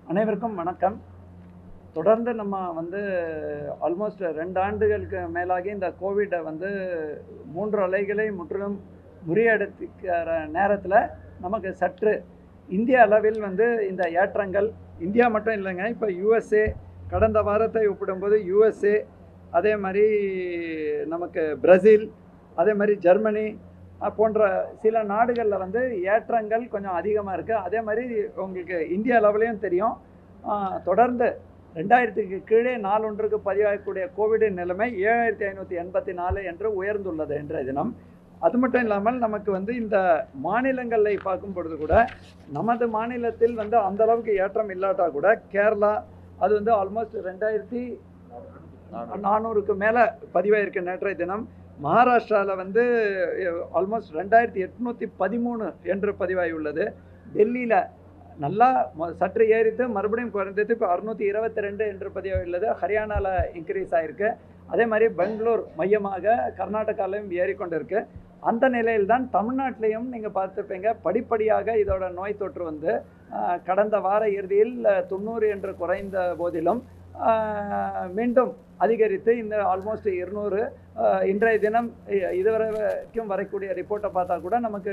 அனைவருக்கும் வணக்கம் தொடர்ந்து நம்ம வந்து ஆல்மோஸ்ட் ரெண்டு ஆண்டுகளுக்கு மேலாகி இந்த கோவிடை வந்து மூன்று அலைகளை முற்றிலும் முறியடிக்கிற நேரத்தில் நமக்கு சற்று இந்திய அளவில் வந்து இந்த ஏற்றங்கள் இந்தியா மட்டும் இல்லைங்க இப்போ யூஎஸ்ஏ கடந்த வாரத்தை ஒப்பிடும்போது யூஎஸ்ஏ அதே மாதிரி நமக்கு பிரேசில் அதே மாதிரி ஜெர்மனி அஹ், போன்ற சில நாடுகளில் வந்து ஏற்றங்கள் கொஞ்சம் அதிகமாக இருக்குது அதே மாதிரி உங்களுக்கு இந்தியா லெவலையும் தெரியும் அஹ், தொடர்ந்து ரெண்டாயிரத்துக்கு கீழே நாளொன்றுக்கு பதிவாகக்கூடிய கோவிட் நிலைமை ஏழாயிரத்தி ஐநூற்றி எண்பத்தி நாலு என்று உயர்ந்துள்ளது இன்றைய தினம் அது மட்டும் இல்லாமல் நமக்கு வந்து இந்த மாநிலங்களை பார்க்கும் பொழுது கூட நமது மாநிலத்தில் வந்து அந்த அளவுக்கு ஏற்றம் இல்லாட்டா கூட கேரளா அது வந்து ஆல்மோஸ்ட் ரெண்டாயிரத்தி நானூறுக்கு மேலே பதிவாயிருக்கு நேற்றைய தினம் மகாராஷ்டிராவில் வந்து ஆல்மோஸ்ட் ரெண்டாயிரத்தி எட்நூற்றி பதிமூணு என்று பதிவாகி உள்ளது டெல்லியில் நல்லா மொ- சற்று ஏறித்து மறுபடியும் குறைந்தது இப்போ அறுநூற்றி இருபத்தி ரெண்டு என்று பதிவாகி உள்ளது ஹரியானாவில் இன்க்ரீஸ் ஆகிருக்கு அதே மாதிரி பெங்களூர் மையமாக கர்நாடகாலையும் ஏறிக்கொண்டிருக்கு அந்த நிலையில்தான் தமிழ்நாட்டிலையும் நீங்கள் பார்த்துருப்பீங்க படிப்படியாக இதோட நோய் தொற்று வந்து ஆஹ், கடந்த வார இறுதியில் அஹ், தொண்ணூறு என்று குறைந்த போதிலும் ஆஹ், மீண்டும் அதிகரித்து இந்த ஆல்மோஸ்ட் இருநூறு இன்றைய தினம் இ- இதுவரை வரைக்கும் வரக்கூடிய ரிப்போர்ட்டை பார்த்தா கூட நமக்கு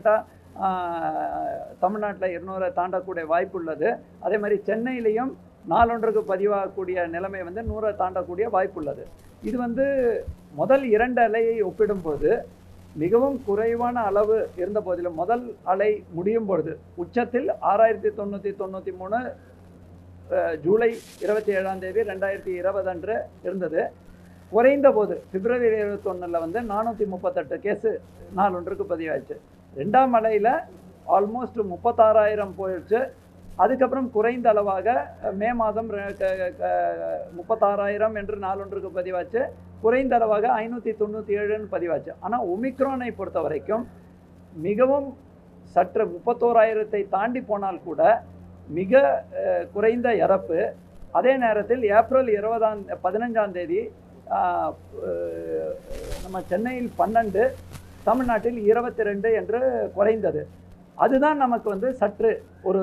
டெஃபினட்டாக தமிழ்நாட்டில் இருநூறை தாண்டக்கூடிய வாய்ப்பு உள்ளது அதே மாதிரி சென்னையிலையும் நாளொன்றுக்கு பதிவாகக்கூடிய நிலைமை வந்து நூறை தாண்டக்கூடிய வாய்ப்பு உள்ளது இது வந்து முதல் இரண்டு அலையை ஒப்பிடும்போது மிகவும் குறைவான அளவு இருந்த போதிலும் முதல் அலை முடியும் பொழுது உச்சத்தில் ஆறாயிரத்தி தொண்ணூற்றி தொண்ணூற்றி மூணு அஹ், ஜூலை இருபத்தி ஏழாம் தேதி ரெண்டாயிரத்தி இருபது அன்று இருந்தது குறைந்த போது பிப்ரவரி இருபத்தொன்னில் வந்து நானூற்றி முப்பத்தெட்டு கேஸு நாளொன்றுக்கு பதிவாச்சு ரெண்டாம் அலையில் ஆல்மோஸ்ட் முப்பத்தாறாயிரம் போயிடுச்சு அதுக்கப்புறம் குறைந்த அளவாக அஹ், மே மாதம் ரெ- க- க- முப்பத்தாறாயிரம் என்று நாளொன்றுக்கு பதிவாச்சு குறைந்த அளவாக ஐநூற்றி தொண்ணூற்றி ஏழுன்னு பதிவாச்சு ஆனால் ஒமிக்ரானை பொறுத்த வரைக்கும் மிகவும் சற்று முப்பத்தோராயிரத்தை தாண்டி போனால் கூட மிக அஹ், குறைந்த இறப்பு அதே நேரத்தில் ஏப்ரல் இருபதாம் பதினஞ்சாம் தேதி ஆஹ், அஹ், நம்ம சென்னையில் பன்னெண்டு தமிழ்நாட்டில் இருபத்தி ரெண்டு என்று குறைந்தது அதுதான் நமக்கு வந்து சற்று ஒரு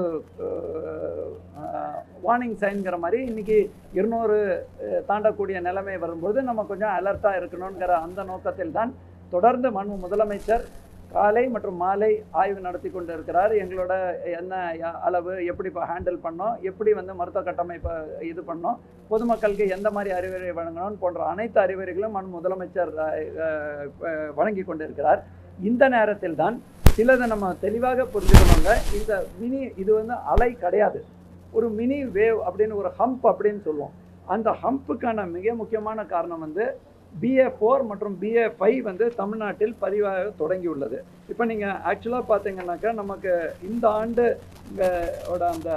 வார்னிங் சைன்கிற மாதிரி இன்னைக்கு இருநூறு அஹ், தாண்டக்கூடிய நிலைமை வரும்போது நம்ம கொஞ்சம் அலர்ட்டாக இருக்கணுங்கிற அந்த நோக்கத்தில் தான் தொடர்ந்து மனு முதலமைச்சர் காலை மற்றும் மாலை ஆய்வு நடத்தி கொண்டு இருக்கிறார் எங்களோட என்ன ய- அளவு எப்படி இப்போ ஹேண்டில் பண்ணோம் எப்படி வந்து மருத்துவ கட்டமைப்பை இது பண்ணோம் பொதுமக்களுக்கு எந்த மாதிரி அறிவுரை வழங்கணும் போன்ற அனைத்து அறிவுரைகளும் மனு முதலமைச்சர் அஹ், அஹ், அஹ், வழங்கி கொண்டிருக்கிறார் இந்த நேரத்தில் தான் சிலதை நம்ம தெளிவாக புரிஞ்சுக்கணுங்க இந்த மினி இது வந்து அலை கிடையாது ஒரு மினி வேவ் அப்படின்னு ஒரு ஹம்ப் அப்படின்னு சொல்லுவோம் அந்த ஹம்புக்கான மிக முக்கியமான காரணம் வந்து பிஏ ஃபோர் மற்றும் பிஏ ஃபைவ் வந்து தமிழ்நாட்டில் பதிவாக தொடங்கியுள்ளது இப்போ நீங்கள் ஆக்சுவலாக பார்த்தீங்கன்னாக்கா நமக்கு இந்த ஆண்டு அஹ், ஓட அந்த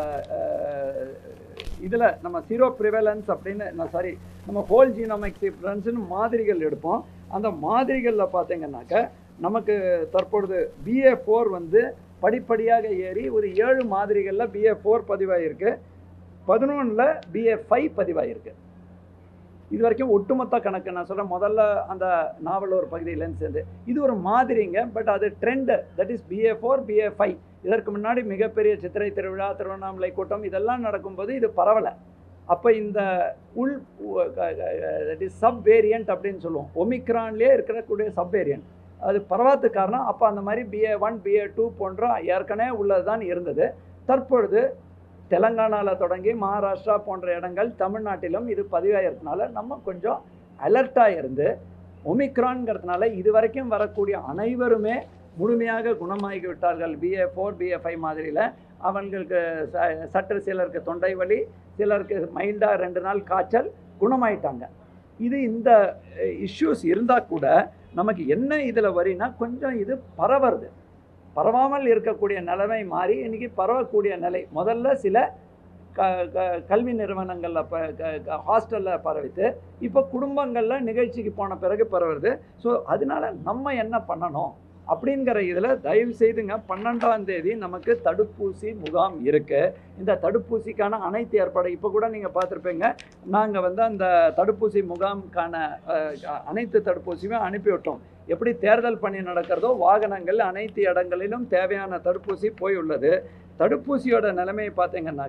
இதில் நம்ம சீரோ ப்ரிவலன்ஸ் அப்படின்னு நான் சாரி நம்ம ஹோல் ஜீனோமிக் சீக்வன்ஸ்னு மாதிரிகள் எடுப்போம் அந்த மாதிரிகளில் பார்த்தீங்கன்னாக்கா நமக்கு தற்பொழுது பிஏ ஃபோர் வந்து படிப்படியாக ஏறி ஒரு ஏழு மாதிரிகளில் பிஏ ஃபோர் பதிவாயிருக்கு பதினொன்றில் பிஏ ஃபைவ் பதிவாயிருக்கு இது வரைக்கும் ஒட்டுமொத்த கணக்கு நான் சொல்கிறேன் முதல்ல அந்த நாவலூர் பகுதியிலேருந்து சேர்ந்து இது ஒரு மாதிரிங்க பட் அது trend that is BA four BA five இதற்கு முன்னாடி மிகப்பெரிய சித்திரை திருவிழா திருவண்ணாமலை கூட்டம் இதெல்லாம் நடக்கும்போது இது பரவலை அப்போ இந்த உள் தட் இஸ் சப் வேரியண்ட் அப்படின்னு சொல்லுவோம் ஒமிக்ரான்லேயே இருக்கக்கூடிய சப் வேரியண்ட் அது பரவாத்து காரணம் அப்போ அந்த மாதிரி பிஏ ஒன் பிஏ டூ போன்ற ஏற்கனவே உள்ளது தான் இருந்தது தற்பொழுது தெலங்கானாவில் தொடங்கி மகாராஷ்டிரா போன்ற இடங்கள் தமிழ்நாட்டிலும் இது பதிவாயிருக்கனால நம்ம கொஞ்சம் அலர்ட்டாக இருந்து ஒமிக்ரான்ங்கிறதுனால இது வரைக்கும் வரக்கூடிய அனைவருமே முழுமையாக குணமாகி விட்டார்கள் பிஏ ஃபோர் பிஏ ஃபைவ் மாதிரியில் அவங்களுக்கு ச- சற்று சிலருக்கு தொண்டை வலி சிலருக்கு மைல்டாக ரெண்டு நாள் காய்ச்சல் குணமாயிட்டாங்க இது இந்த இஷ்யூஸ் இருந்தால் கூட நமக்கு என்ன இதில் வரினா கொஞ்சம் இது பரவுறது பரவாமல் இருக்கக்கூடிய நிலைமை மாறி இன்னைக்கு பரவக்கூடிய நிலை முதல்ல சில க க கல்வி நிறுவனங்களில் ப ஹாஸ்டலில் பரவித்து இப்போ குடும்பங்களில் நிகழ்ச்சிக்கு போன பிறகு பரவுறது ஸோ அதனால நம்ம என்ன பண்ணணும் அப்படிங்கிற இதில் தயவு செய்துங்க பன்னெண்டாம் தேதி நமக்கு தடுப்பூசி முகாம் இருக்கு இந்த தடுப்பூசிக்கான அனைத்து ஏற்பாடு இப்போ கூட நீங்கள் பார்த்துருப்பீங்க நாங்கள் வந்து அந்த தடுப்பூசி முகாமுக்கான அஹ், அனைத்து தடுப்பூசியுமே அனுப்பிவிட்டோம் எப்படி தேர்தல் பணி நடக்கிறதோ வாகனங்கள் அனைத்து இடங்களிலும் தேவையான தடுப்பூசி போய் உள்ளது தடுப்பூசியோட நிலைமையை பார்த்தீங்கன்னாக்க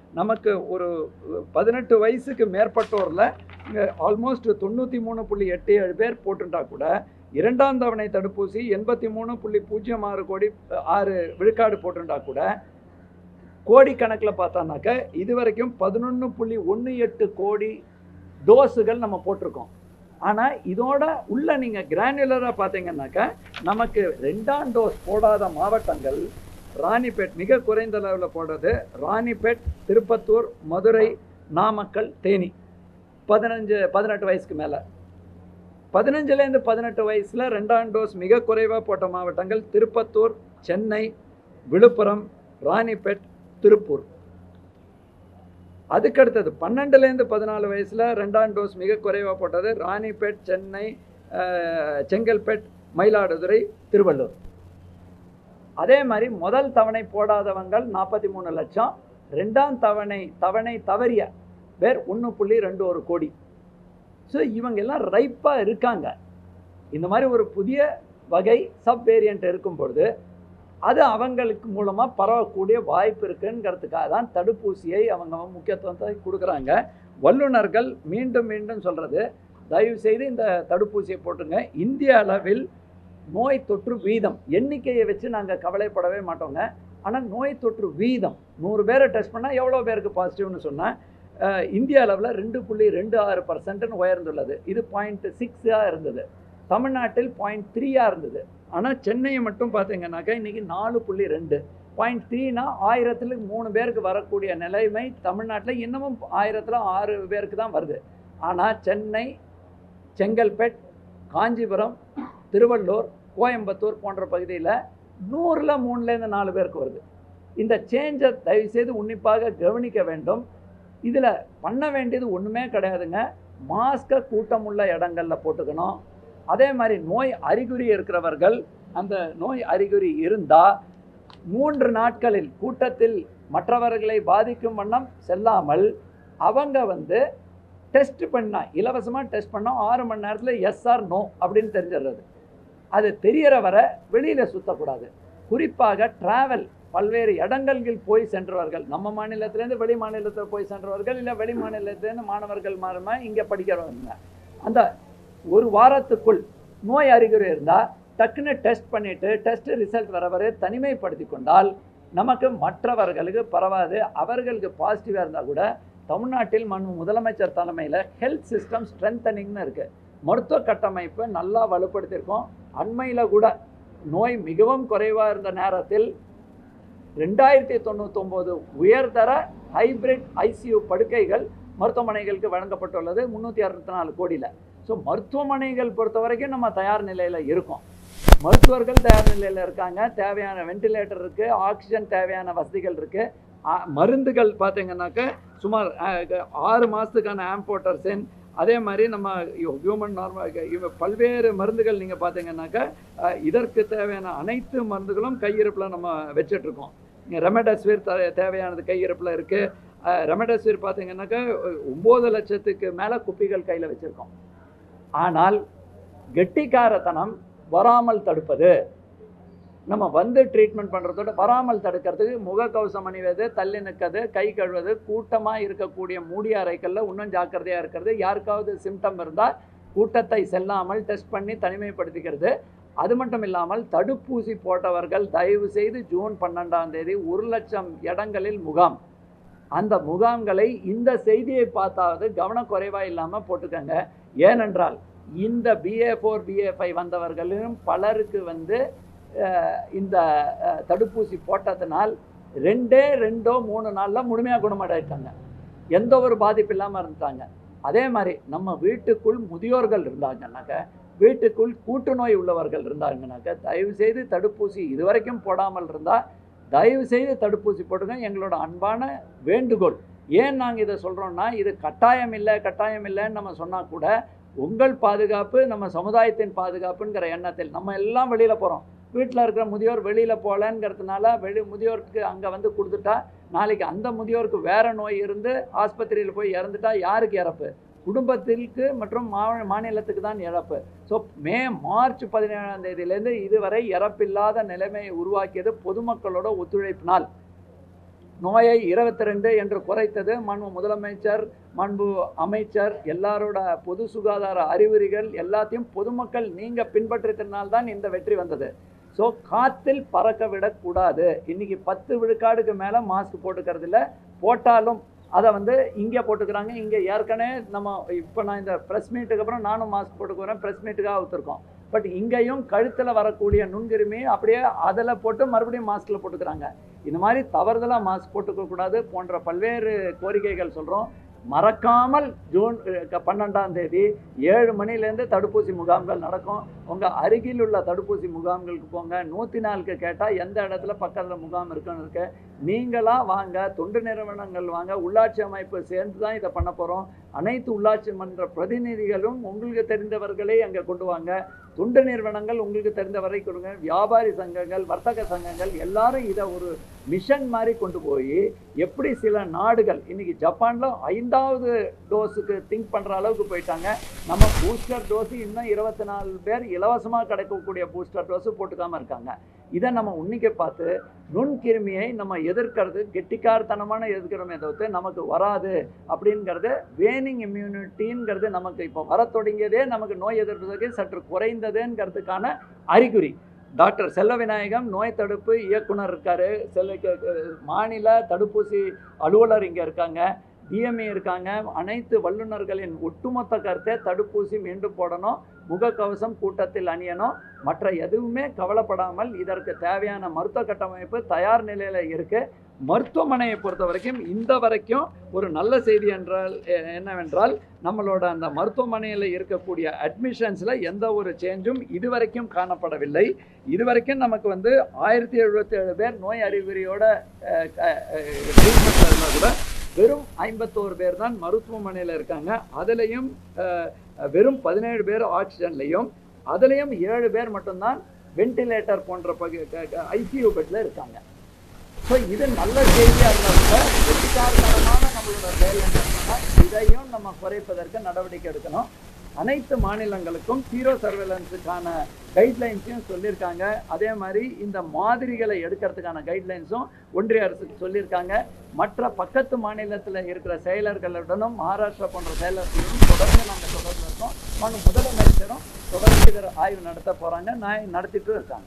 நமக்கு ஒரு பதினெட்டு வயசுக்கு மேற்பட்டோரில் இங்கே ஆல்மோஸ்ட் தொண்ணூற்றி மூணு புள்ளி எட்டு ஏழு பேர் போட்டுட்டா கூட இரண்டாம் தவணை தடுப்பூசி எண்பத்தி மூணு புள்ளி பூஜ்ஜியம் ஆறு கோடி ஆறு விழுக்காடு போட்டுட்டா கூட கோடிக்கணக்கில் பார்த்தானாக்க இது வரைக்கும் பதினொன்று புள்ளி ஒன்று எட்டு கோடி டோஸுகள் நம்ம போட்டிருக்கோம் ஆனால் இதோட உள்ள நீங்கள் கிரானுலராக பார்த்தீங்கன்னாக்க நமக்கு ரெண்டாம் டோஸ் போடாத மாவட்டங்கள் ராணிப்பேட் மிக குறைந்த அளவில் போடுறது ராணிப்பேட் திருப்பத்தூர் மதுரை நாமக்கல் தேனி பதினஞ்சு பதினெட்டு வயசுக்கு மேலே பதினஞ்சுலேருந்து பதினெட்டு வயசில் ரெண்டாம் டோஸ் மிக குறைவாக போட்ட மாவட்டங்கள் திருப்பத்தூர் சென்னை விழுப்புரம் ராணிப்பேட் திருப்பூர் அதுக்கடுத்தது பன்னெண்டுலேருந்து பதினாலு வயசில் ரெண்டாம் டோஸ் மிக குறைவாக போட்டது ராணிப்பேட் சென்னை அஹ், செங்கல்பேட் மயிலாடுதுறை திருவள்ளூர் அதே மாதிரி முதல் தவணை போடாதவங்கள் நாற்பத்தி மூணு லட்சம் ரெண்டாம் தவணை தவணை தவறிய பேர் ஒன்று புள்ளி ரெண்டு ஒரு கோடி ஸோ இவங்க எல்லாம் ரைப்பாக இருக்காங்க இந்த மாதிரி ஒரு புதிய வகை சப் வேரியண்ட் இருக்கும் பொழுது அது அவங்களுக்கு மூலமாக பரவக்கூடிய வாய்ப்பு இருக்குங்கிறதுக்காக தான் தடுப்பூசியை அவங்க முக்கியத்துவத்தை கொடுக்குறாங்க வல்லுநர்கள் மீண்டும் மீண்டும் சொல்கிறது தயவு செய்து இந்த தடுப்பூசியை போட்டுங்க இந்திய அளவில் நோய் தொற்று வீதம் எண்ணிக்கையை வச்சு நாங்கள் கவலைப்படவே மாட்டோங்க ஆனால் நோய் தொற்று வீதம் நூறு பேரை டெஸ்ட் பண்ணால் எவ்வளோ பேருக்கு பாசிட்டிவ்னு சொன்னால் இந்திய அளவில் ரெண்டு புள்ளி ரெண்டு ஆறு பர்சன்ட்னு உயர்ந்துள்ளது இது பாயிண்ட் சிக்ஸாக இருந்தது தமிழ்நாட்டில் பாயிண்ட் த்ரீயாக இருந்தது ஆனால் சென்னையை மட்டும் பார்த்தீங்கன்னாக்கா இன்றைக்கி நாலு புள்ளி ரெண்டு பாயிண்ட் த்ரீனா ஆயிரத்துல மூணு பேருக்கு வரக்கூடிய நிலைமை தமிழ்நாட்டில் இன்னமும் ஆயிரத்தில் ஆறு பேருக்கு தான் வருது ஆனால் சென்னை செங்கல்பேட் காஞ்சிபுரம் திருவள்ளூர் கோயம்புத்தூர் போன்ற பகுதியில் நூறில் மூணுலேருந்து நாலு பேருக்கு வருது இந்த சேஞ்சை தயவுசெய்து உன்னிப்பாக கவனிக்க வேண்டும் இதில் பண்ண வேண்டியது ஒன்றுமே கிடையாதுங்க மாஸ்கை கூட்டமுள்ள இடங்கள்ல போட்டுக்கணும் அதே மாதிரி நோய் அறிகுறி இருக்கிறவர்கள் அந்த நோய் அறிகுறி இருந்தால் மூன்று நாட்களில் கூட்டத்தில் மற்றவர்களை பாதிக்கும் வண்ணம் செல்லாமல் அவங்க வந்து டெஸ்ட் பண்ணா இலவசமாக டெஸ்ட் பண்ணால் ஆறு மணி நேரத்தில் எஸ் ஆர் நோ அப்படின்னு தெரிஞ்சிடுறது அது தெரியற வரை வெளியில் சுற்றக்கூடாது குறிப்பாக டிராவல் பல்வேறு இடங்களுக்கு போய் சென்றவர்கள் நம்ம மாநிலத்திலேருந்து வெளி மாநிலத்தில் போய் சென்றவர்கள் இல்லை வெளி மாநிலத்திலேருந்து மாணவர்கள் மாறுமா இங்கே படிக்கிறவங்க அந்த ஒரு வாரத்துக்குள் நோய் அறிகுறி இருந்தால் டக்குன்னு டெஸ்ட் பண்ணிவிட்டு டெஸ்ட் ரிசல்ட் வர வரை தனிமைப்படுத்தி கொண்டால் நமக்கு மற்றவர்களுக்கு பரவாது அவர்களுக்கு பாசிட்டிவாக இருந்தால் கூட தமிழ்நாட்டில் மண் முதலமைச்சர் தலைமையில் ஹெல்த் சிஸ்டம் ஸ்ட்ரென்தனிங்னு இருக்குது மருத்துவ கட்டமைப்பு நல்லா வலுப்படுத்தியிருக்கோம் அண்மையில் கூட நோய் மிகவும் குறைவாக இருந்த நேரத்தில் ரெண்டாயிரத்தி தொண்ணூத்தொம்போது உயர்தர ஹைபிரிட் ஐசியூ படுக்கைகள் மருத்துவமனைகளுக்கு வழங்கப்பட்டுள்ளது முந்நூற்றி அறுபத்தி நாலு கோடியில் ஸோ மருத்துவமனைகள் பொறுத்த வரைக்கும் நம்ம தயார் நிலையில் இருக்கோம் மருத்துவர்கள் தயார் நிலையில் இருக்காங்க தேவையான வென்டிலேட்டர் இருக்குது ஆக்சிஜன் தேவையான வசதிகள் இருக்குது மருந்துகள் பார்த்தீங்கன்னாக்க சுமார் அஹ், ஆறு மாதத்துக்கான ஆம்போட்டர்சின் அதே மாதிரி நம்ம ஹியூமன் நார்மல் பல்வேறு மருந்துகள் நீங்கள் பார்த்தீங்கன்னாக்கா அஹ், இதற்கு தேவையான அனைத்து மருந்துகளும் கையிருப்பில் நம்ம வச்சிட்ருக்கோம் இங்கே ரெமடஸ்வீர் த தேவையானது கையிருப்பில் இருக்குது ரெமடஸ்வீர் பார்த்தீங்கன்னாக்கா ஒம்பது லட்சத்துக்கு மேலே குப்பிகள் கையில் வச்சுருக்கோம் ஆனால் கெட்டிக்காரத்தனம் வராமல் தடுப்பது நம்ம வந்து ட்ரீட்மெண்ட் பண்ணுறதோட வராமல் தடுக்கிறதுக்கு முகக்கவசம் அணிவது தள்ளி நிற்கிறது கை கழுவது கூட்டமாக இருக்கக்கூடிய மூடிய அறைகளில் இன்னும் ஜாக்கிரதையாக இருக்கிறது யாருக்காவது சிம்டம் இருந்தால் கூட்டத்தை செல்லாமல் டெஸ்ட் பண்ணி தனிமைப்படுத்திக்கிறது அது மட்டும் இல்லாமல் தடுப்பூசி போட்டவர்கள் தயவு செய்து ஜூன் பன்னெண்டாம் தேதி ஒரு லட்சம் இடங்களில் முகாம் அந்த முகாம்களை இந்த செய்தியை பார்த்தாவது கவனக்குறைவாக இல்லாமல் போட்டுக்கங்க ஏனென்றால் இந்த பிஏ ஃபோர் பிஏ ஃபைவ் வந்தவர்களும் பலருக்கு வந்து அஹ், இந்த அஹ், தடுப்பூசி போட்டதனால் ரெண்டே ரெண்டோ மூணு நாளில் முழுமையாக குணமடைட்டாங்க எந்த ஒரு பாதிப்பு இல்லாமல் இருந்துட்டாங்க அதே மாதிரி நம்ம வீட்டுக்குள் முதியோர்கள் இருந்தாங்கன்னாக்க வீட்டுக்குள் கூட்டு நோய் உள்ளவர்கள் இருந்தாங்கனாக்க தயவு செய்து தடுப்பூசி இதுவரைக்கும் போடாமல் இருந்தால் தயவு செய்து தடுப்பூசி போடுங்க எங்களோட அன்பான வேண்டுகோள் ஏன் நாங்கள் இதை சொல்கிறோம்னா இது கட்டாயம் இல்லை கட்டாயம் இல்லைன்னு நம்ம சொன்னால் கூட உங்கள் பாதுகாப்பு நம்ம சமுதாயத்தின் பாதுகாப்புங்கிற எண்ணத்தில் நம்ம எல்லாம் வெளியில் போகிறோம் வீட்டில் இருக்கிற முதியோர் வெளியில் போகலங்கிறதுனால வெளி முதியோருக்கு அங்கே வந்து கொடுத்துட்டா நாளைக்கு அந்த முதியோருக்கு வேற நோய் இருந்து ஆஸ்பத்திரியில் போய் இறந்துட்டா யாருக்கு இறப்பு குடும்பத்திற்கு மற்றும் மா மாநிலத்துக்கு தான் இழப்பு ஸோ மே மார்ச் பதினேழாம் தேதியிலேருந்து இதுவரை இறப்பில்லாத நிலைமையை உருவாக்கியது பொதுமக்களோட ஒத்துழைப்பினால் நோயை இருபத்தி ரெண்டு என்று குறைத்தது மாண்பு முதலமைச்சர் மாண்பு அமைச்சர் எல்லாரோட பொது சுகாதார அறிகுறிகள் எல்லாத்தையும் பொதுமக்கள் நீங்க பின்பற்றினால்தான் இந்த வெற்றி வந்தது ஸோ காத்தில் பறக்க விடக்கூடாது இன்னைக்கு பத்து விழுக்காடுக்கு மேலே மாஸ்க் போட்டுக்கிறது இல்ல போட்டாலும் அதை வந்து இங்கே போட்டுக்கிறாங்க இங்கே ஏற்கனவே நம்ம இப்போ நான் இந்த ப்ரெஸ் மீட்டுக்கு அப்புறம் நானும் மாஸ்க் போட்டுக்கிறேன் ப்ரெஸ் மீட்டுக்காக ஒத்துருக்கோம் பட் இங்கேயும் கழுத்தில் வரக்கூடிய நுண்கிருமி அப்படியே அதில் போட்டு மறுபடியும் மாஸ்கில் போட்டுக்கிறாங்க இந்த மாதிரி தவறுதலாக மாஸ்க் போட்டுக்க கூடாது போன்ற பல்வேறு கோரிக்கைகள் சொல்கிறோம் மறக்காமல் ஜூன் அஹ், பன்னெண்டாம் தேதி ஏழு மணிலேருந்து தடுப்பூசி முகாம்கள் நடக்கும் உங்கள் அருகில் உள்ள தடுப்பூசி முகாம்களுக்கு போங்க நூற்றி நாலுக்கு கேட்டால் எந்த இடத்துல பக்கத்தில் முகாம் இருக்குன்னு இருக்கு நீங்களாக வாங்க தொண்டு நிறுவனங்கள் வாங்க உள்ளாட்சி அமைப்பு சேர்ந்து தான் இதை பண்ண போகிறோம் அனைத்து உள்ளாட்சி மன்ற பிரதிநிதிகளும் உங்களுக்கு தெரிந்தவர்களே அங்கே கொண்டு வாங்க தொண்டு நிறுவனங்கள் உங்களுக்கு தெரிந்தவரை கொடுங்க வியாபாரி சங்கங்கள் வர்த்தக சங்கங்கள் எல்லாரும் இதை ஒரு மிஷன் மாதிரி கொண்டு போய் எப்படி சில நாடுகள் இன்னைக்கு ஜப்பான்ல ஐந்தாவது டோஸுக்கு திங்க் பண்ற அளவுக்கு போயிட்டாங்க நம்ம பூஸ்டர் டோஸ் இன்னும் இருபத்தி நாலு பேர் இலவசமாக கிடைக்கக்கூடிய பூஸ்டர் டோஸ் போட்டுக்காம இருக்காங்க இதை நம்ம உன்னிக்க பார்த்து நுண்கிருமியை நம்ம எதிர்க்கிறது கெட்டிக்காரத்தனமான எதிர்க்கிறோமே தவிர்த்து நமக்கு வராது அப்படிங்கிறது வேனிங் இம்யூனிட்டிங்கிறது நமக்கு இப்போ வர தொடங்கியதே நமக்கு நோய் எதிர்ப்பு சக்தி சற்று குறைந்ததுங்கிறதுக்கான அறிகுறி டாக்டர் செல்ல விநாயகம் நோய் தடுப்பு இயக்குனர் இருக்காரு செல்ல மாநில தடுப்பூசி அலுவலர் இங்கே இருக்காங்க டிஎம்ஏ இருக்காங்க அனைத்து வல்லுநர்களின் ஒட்டுமொத்த கருத்தை தடுப்பூசி மீண்டும் போடணும் முகக்கவசம் கூட்டத்தில் அணியணும் மற்ற எதுவுமே கவலைப்படாமல் இதற்கு தேவையான மருத்துவ கட்டமைப்பு தயார் நிலையில் இருக்கு மருத்துவமனையை பொறுத்த வரைக்கும் இந்த வரைக்கும் ஒரு நல்ல செய்தி என்றால் எ- என்னவென்றால் நம்மளோட அந்த மருத்துவமனையில் இருக்கக்கூடிய அட்மிஷன்ஸில் எந்த ஒரு சேஞ்சும் இதுவரைக்கும் காணப்படவில்லை இதுவரைக்கும் நமக்கு வந்து ஆயிரத்தி எழுபத்தி ஏழு பேர் நோய் அறிகுறியோட ட்ரீட்மெண்ட்டில் இருந்தால் கூட வெறும் ஐம்பத்தோரு பேர் தான் மருத்துவமனையில் இருக்காங்க அதுலேயும் வெறும் பதினேழு பேர் ஆக்சிஜன்லையும் அதுலேயும் ஏழு பேர் மட்டும்தான் வென்டிலேட்டர் போன்ற பகு ஐசியூ பெட்டில் இருக்காங்க ஸோ இது நல்ல செய்தியாக இருந்தால் கூட வெற்றிகாரமான நம்மளோட வேலை என்னன்னா இதையும் நம்ம குறைப்பதற்கு நடவடிக்கை எடுக்கணும் அனைத்து மாநிலங்களுக்கும் ஜீரோ சர்வேலன்ஸுக்கான கைட்லைன்ஸையும் சொல்லியிருக்காங்க அதே மாதிரி இந்த மாதிரிகளை எடுக்கிறதுக்கான கைட்லைன்ஸும் ஒன்றிய அரசுக்கு சொல்லியிருக்காங்க மற்ற பக்கத்து மாநிலத்தில் இருக்கிற செயலர்களுடனும் மகாராஷ்டிரா போன்ற செயலர்களுடனும் தொடர்ந்து நாங்கள் தொடர்ந்து இருக்கோம் மனு முதலமைச்சரும் தொடர்ந்து இதில் ஆய்வு நடத்த போகிறாங்க நான் நடத்திட்டு இருக்காங்க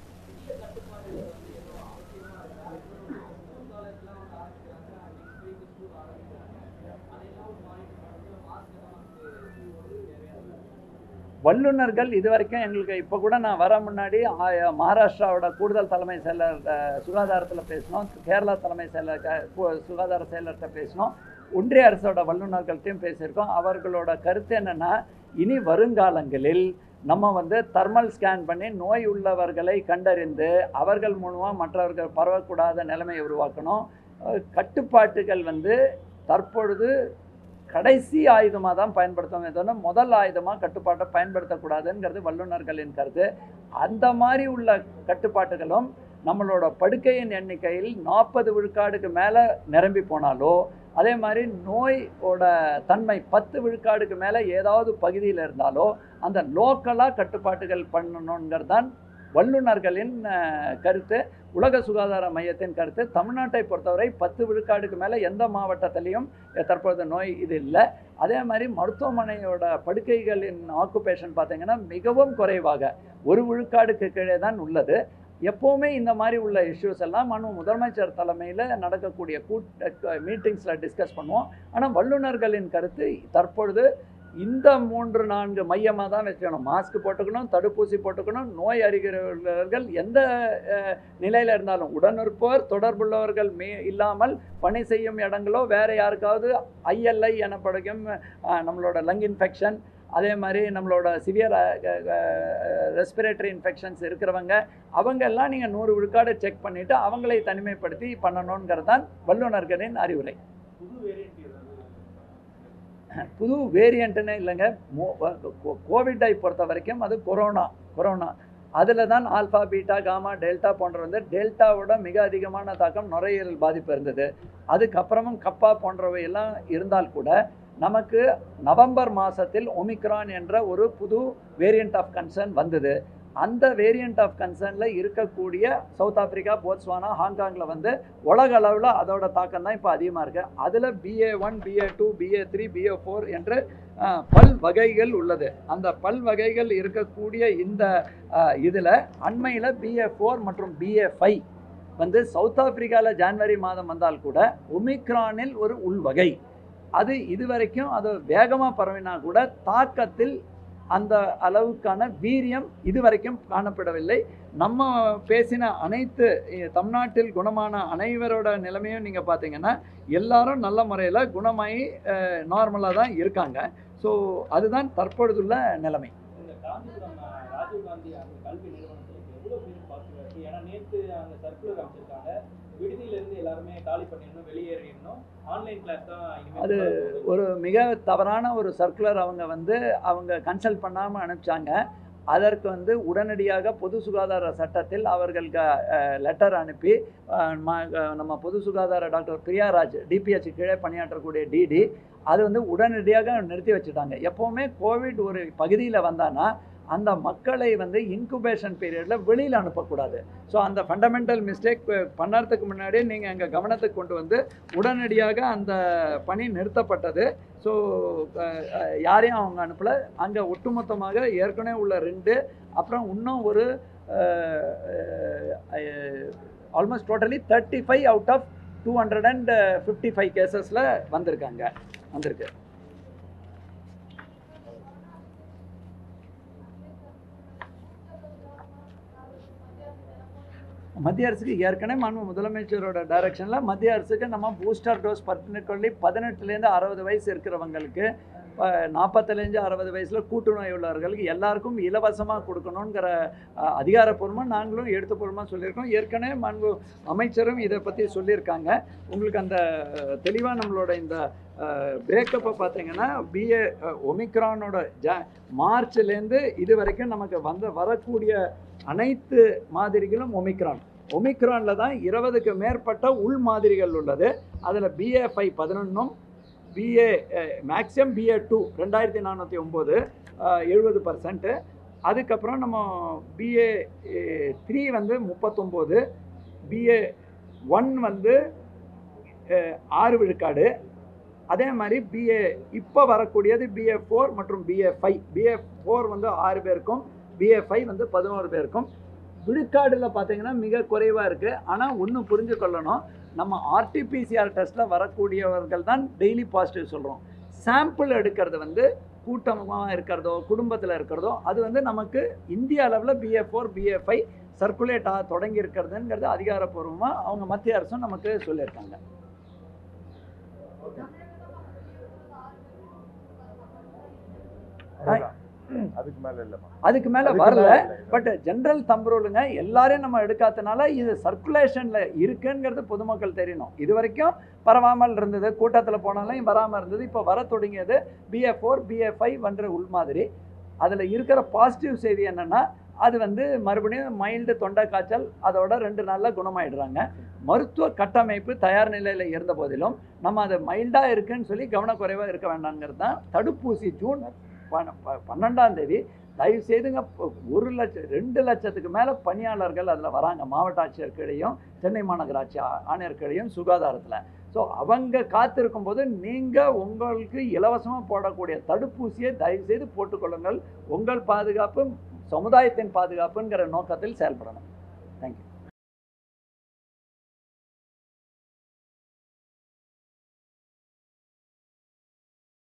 வல்லுநர்கள் இதுவரைக்கும் எங்களுக்கு இப்போ கூட நான் வர முன்னாடி ஆ- மகாராஷ்டிராவோட கூடுதல் தலைமை செயலர் சுகாதாரத்தில் பேசினோம் கேரளா தலைமை செயலர் க- கு- சுகாதார செயலர்கிட்ட பேசினோம் ஒன்றிய அரசோட வல்லுநர்கள்ட்டையும் பேசியிருக்கோம் அவர்களோட கருத்து என்னன்னா இனி வருங்காலங்களில் நம்ம வந்து தர்மல் ஸ்கேன் பண்ணி நோய் உள்ளவர்களை கண்டறிந்து அவர்கள் மூலமாக மற்றவர்கள் பரவக்கூடாத நிலைமையை உருவாக்கணும் அஹ் கட்டுப்பாட்டுகள் வந்து தற்பொழுது கடைசி ஆயுதமாக தான் பயன்படுத்தவே தவிர முதல் ஆயுதமாக கட்டுப்பாட்டை பயன்படுத்தக்கூடாதுங்கிறது வல்லுநர்களின் கருத்து அந்த மாதிரி உள்ள கட்டுப்பாட்டுகளும் நம்மளோட படுக்கையின் எண்ணிக்கையில் நாற்பது விழுக்காடுக்கு மேலே நிரம்பி போனாலோ அதே மாதிரி நோயோட தன்மை பத்து விழுக்காடுக்கு மேலே ஏதாவது பகுதியில் இருந்தாலோ அந்த லோக்கலாக கட்டுப்பாட்டுகள் பண்ணணுங்கிறது தான் வல்லுநர்களின் அஹ், கருத்து உலக சுகாதார மையத்தின் கருத்து தமிழ்நாட்டை பொறுத்தவரை பத்து விழுக்காடுக்கு மேலே எந்த மாவட்டத்திலையும் தற்போது நோய் இது இல்லை அதே மாதிரி மருத்துவமனையோட படுக்கைகளின் ஆக்குபேஷன் பார்த்தீங்கன்னா மிகவும் குறைவாக ஒரு விழுக்காடுக்கு கீழே தான் உள்ளது எப்போவுமே இந்த மாதிரி உள்ள இஷ்யூஸ் எல்லாம் மனு முதலமைச்சர் தலைமையில் நடக்கக்கூடிய கூட்ட மீட்டிங்ஸில் டிஸ்கஸ் பண்ணுவோம் ஆனால் வல்லுநர்களின் கருத்து தற்பொழுது இந்த மூன்று நான்கு மையமாக தான் வச்சுக்கணும் மாஸ்க் போட்டுக்கணும் தடுப்பூசி போட்டுக்கணும் நோய் அறிகிறவர்கள் எந்த அஹ், நிலையில இருந்தாலும் உடனிருப்போர் தொடர்புள்ளவர்கள் மே இல்லாமல் பணி செய்யும் இடங்களோ வேற யாருக்காவது ஐஎல்ஐ எனப்படும் அஹ், நம்மளோட லங் இன்ஃபெக்ஷன் அதே மாதிரி நம்மளோட சிவியர் ரெஸ்பிரேட்டரி இன்ஃபெக்ஷன்ஸ் இருக்கிறவங்க அவங்க எல்லாம் நீங்கள் நூறு விழுக்காடு செக் பண்ணிவிட்டு அவங்களை தனிமைப்படுத்தி பண்ணணுங்கிறது தான் வல்லுநர்களின் அறிவுரை புது வேரியண்ட்டுன்னு இல்லைங்க மோ- கோ- கோவிட்டை பொறுத்த வரைக்கும் அது கொரோனா கொரோனா அதில் தான் ஆல்ஃபா பீட்டா காமா டெல்டா போன்ற வந்து டெல்டாவோட மிக அதிகமான தாக்கம் நுரையீரல் பாதிப்பு இருந்தது அதுக்கப்புறமும் கப்பா போன்றவை எல்லாம் இருந்தால் கூட நமக்கு நவம்பர் மாதத்தில் ஒமிக்ரான் என்ற ஒரு புது வேரியண்ட் ஆஃப் கன்சர்ன் வந்தது அந்த வேரியண்ட் ஆஃப் கன்சர்னில் இருக்கக்கூடிய சவுத் ஆப்பிரிக்கா போட்ஸ்வானா ஹாங்காங்கில் வந்து உலக அளவில் அதோட தாக்கம் தான் இப்போ அதிகமாக இருக்குது அதில் BA one BA two BA three BA four என்று அஹ், பல் வகைகள் உள்ளது அந்த பல் வகைகள் இருக்கக்கூடிய இந்த இதில் அண்மையில் பிஏ ஃபோர் மற்றும் பிஏ ஃபைவ் வந்து சவுத் ஆப்பிரிக்காவில் ஜான்வரி மாதம் வந்தால் கூட ஒமிக்ரானில் ஒரு உள்வகை அது இதுவரைக்கும் அது வேகமாக பரவினா கூட தாக்கத்தில் அந்த அளவுக்கான வீரியம் இதுவரைக்கும் காணப்படவில்லை நம்ம பேசின அனைத்து இ- தமிழ்நாட்டில் குணமான அனைவரோட நிலைமையும் நீங்கள் பார்த்தீங்கன்னா எல்லாரும் நல்ல முறையில் குணமாகி நார்மலாக தான் இருக்காங்க ஸோ அதுதான் தற்பொழுதுள்ள நிலைமை இந்த காஞ்சிபுரம் அஹ், ராஜீவ்காந்தி அந்த கல்வி நிறுவனத்துக்கு எவ்வளவு பேர் பாசிட்டிவ் இருக்கு ஏன்னா நேத்து அங்க சர்க்குலர் அமைச்சிருக்காங்க விடுதியில இருந்து எல்லாருமே காலி பண்ணிடணும் வெளியேறிடணும் ஆன்லைன் கிளாஸ் தான் இனிமேல் அது தொடரும். ஒரு மிக தவறான ஒரு சர்க்குலர் அவங்க வந்து அவங்க கன்சல்ட் பண்ணாமல் அனுப்பிச்சாங்க அதற்கு வந்து உடனடியாக பொது சுகாதார சட்டத்தில் அவர்கள் லெட்டர் அனுப்பி அஹ், ம- அஹ், நம்ம பொது சுகாதார டாக்டர் பிரியாராஜ் டிபிஹெச் கீழே பணியாற்றக்கூடிய டிடி அது வந்து உடனடியாக நிறுத்தி வச்சுட்டாங்க எப்போவுமே கோவிட் ஒரு பகுதியில் வந்தான்னா அந்த மக்களை வந்து இன்குபேஷன் பீரியடில் வெளியில் அனுப்பக்கூடாது ஸோ அந்த ஃபண்டமெண்டல் மிஸ்டேக் பண்ணறதுக்கு முன்னாடியே நீங்கள் எங்கள் கவனத்துக்கு கொண்டு வந்து உடனடியாக அந்த பணி நிறுத்தப்பட்டது ஸோ யாரையும் அவங்க அனுப்பல அங்கே ஒட்டுமொத்தமாக ஏற்கனவே உள்ள ரெண்டு அப்புறம் இன்னும் ஒரு almost totally thirty five out of two hundred and fifty five கேசஸில் வந்திருக்காங்க வந்திருக்கு மத்திய அரசுக்கு ஏற்கனவே மாண்பு முதலமைச்சரோட டைரக்ஷனில் மத்திய அரசுக்கு நம்ம பூஸ்டர் டோஸ் பர்டிகுலர்லி பதினெட்டுலேருந்து அறுபது வயசு இருக்கிறவங்களுக்கு நாற்பத்துலேருந்து அறுபது வயசில் கூட்டுநோய் உள்ளவர்களுக்கு எல்லாருக்கும் இலவசமாக கொடுக்கணுங்கிற அஹ், அதிகாரப்பூர்வமாக நாங்களும் எழுத்துப்பூர்வமாக சொல்லியிருக்கோம் ஏற்கனவே மாண்பு அமைச்சரும் இதை பற்றி சொல்லியிருக்காங்க உங்களுக்கு அந்த தெளிவாக நம்மளோட இந்த பிரேக்கப்பை பார்த்தீங்கன்னா பிஏ ஒமிக்ரானோட ஜா மார்ச்லேருந்து இது வரைக்கும் நமக்கு வந்த வரக்கூடிய அனைத்து மாதிரிகளும் ஒமிக்ரான் ஒமிக்ரானில் தான் இருபதுக்கு மேற்பட்ட உள் மாதிரிகள் உள்ளது அதில் பிஏ ஃபைவ் பதினொன்றும் பிஏ மேக்ஸிமம் பிஏ டூ ரெண்டாயிரத்தி நானூற்றி ஒம்பது எழுபது பர்சன்ட்டு அதுக்கப்புறம் நம்ம பிஏ த்ரீ வந்து முப்பத்தொம்போது பிஏ ஒன் வந்து அஹ், ஆறு விழுக்காடு அதே மாதிரி பிஏ இப்போ வரக்கூடியது பிஏ ஃபோர் மற்றும் பிஏ ஃபைவ் பிஏ ஃபோர் வந்து ஆறு பேருக்கும் பிஏ ஃபைவ் வந்து பதினோரு பேருக்கும் விழுக்காடில் பார்த்தீங்கன்னா மிக குறைவாக இருக்குது ஆனால் ஒன்று புரிஞ்சு கொள்ளணும் நம்ம ஆர்டிபிசிஆர் டெஸ்ட்டில் வரக்கூடியவர்கள் தான் டெய்லி பாசிட்டிவ் சொல்கிறோம் சாம்பிள் எடுக்கிறது வந்து கூட்டமாக இருக்கிறதோ குடும்பத்தில் இருக்கிறதோ அது வந்து நமக்கு இந்திய அளவில் BA four BA five circulate ஆக தொடங்கி இருக்கிறதுங்கிறது அதிகாரப்பூர்வமாக அவங்க மத்திய அரசும் நமக்கு சொல்லியிருக்காங்க அவ்வளவுதான். அதுக்கு மேல இல்லம்மா அதுக்கு மேலே அதுக்கு வரல மேல இல்ல. பட் ஜென்ரல் தம்பரூலுங்க எல்லாரையும் நம்ம எடுக்காதனால இது சர்க்குலேஷனில் இருக்குங்கிறது பொதுமக்கள் தெரியணும் இது வரைக்கும் பரவாமல் இருந்தது கூட்டத்தில் போனாலும் வராமல் இருந்தது இப்போ வர தொடங்கியது பிஏ ஃபோர் பிஏ ஃபைவ் என்ற உள் மாதிரி அதில் இருக்கிற பாசிட்டிவ் செய்தி என்னென்னா அது வந்து மறுபடியும் மைல்டு தொண்டை காய்ச்சல் அதோட ரெண்டு நாளில் குணமாயிடுறாங்க மருத்துவ கட்டமைப்பு தயார் நிலையில் இருந்த போதிலும் நம்ம அது மைல்டாக இருக்குன்னு சொல்லி கவனக்குறைவாக இருக்க வேண்டாங்கிறது தான் தடுப்பூசி ஜூன் பன்ன- ப- பன்னெண்டாம் தேதி தயவு செய்துங்க ப- ஒரு லட்சம் ரெண்டு லட்சத்துக்கு மேலே பணியாளர்கள் அதில் வராங்க மாவட்ட ஆட்சியர்களையும் சென்னை மாநகராட்சி ஆ- ஆணையர்களையும் சுகாதாரத்தில் ஸோ அவங்க காத்திருக்கும் போது நீங்கள் உங்களுக்கு இலவசமாக போடக்கூடிய தடுப்பூசியை தயவு செய்து போட்டுக்கொள்ளுங்கள் உங்கள் பாதுகாப்பு சமுதாயத்தின் பாதுகாப்புங்கிற நோக்கத்தில் செயல்படணும் தேங்க்யூ